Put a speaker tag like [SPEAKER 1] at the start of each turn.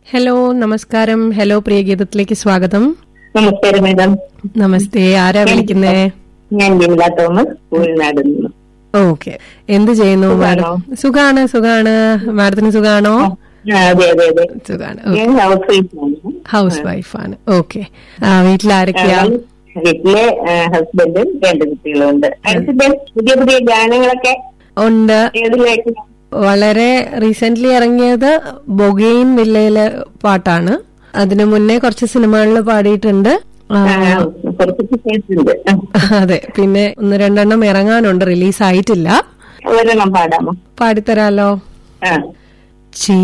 [SPEAKER 1] hello നമസ്കാരം hello പ്രിയ ഗീതത്തിലേക്ക് സ്വാഗതം
[SPEAKER 2] നമസ്കാരം മാഡം
[SPEAKER 1] നമസ്തേ ആരാ വിളിക്കുന്നേ
[SPEAKER 2] ഞാൻ വിമല തോമസ് സ്കൂളിനാട് നിന്ന്
[SPEAKER 1] ഓക്കെ എന്ത് ചെയ്യുന്നു മാഡം സുഖാണ് സുഖാണ് മാഡത്തിന് സുഖാണോ
[SPEAKER 2] ആ, അതെ അതെ അതെ
[SPEAKER 1] സുഖാണ്
[SPEAKER 2] ഞാൻ ഹൗസ് വൈഫാണ്
[SPEAKER 1] ഹൗസ് വൈഫാണ് ഓക്കെ വീട്ടിൽ ആരൊക്കെയാ
[SPEAKER 2] വീട്ടിലെ ഹസ്ബൻഡും രണ്ട് കുട്ടികളും ഉണ്ട് അടുത്തിടെ പുതിയ പുതിയ ഗാനങ്ങളൊക്കെ
[SPEAKER 1] ഉണ്ട്
[SPEAKER 2] ഏതിലേക്ക്
[SPEAKER 1] വളരെ റീസെന്റ് ഇറങ്ങിയത് ബൊഗെയിൻ വില്ലയിലെ പാട്ടാണ് അതിനു മുന്നേ കുറച്ച് സിനിമകളിൽ പാടിയിട്ടുണ്ട് ആ,
[SPEAKER 2] ആ, കുറച്ചൊക്കെ കേട്ടിട്ടുണ്ട്
[SPEAKER 1] അതെ പിന്നെ ഒന്ന് രണ്ടെണ്ണം ഇറങ്ങാനുണ്ട് റിലീസ് ആയിട്ടില്ല
[SPEAKER 2] ഒരെണ്ണം പാടാമോ
[SPEAKER 1] പാടിത്തരാലോ
[SPEAKER 2] ആ
[SPEAKER 1] ചീ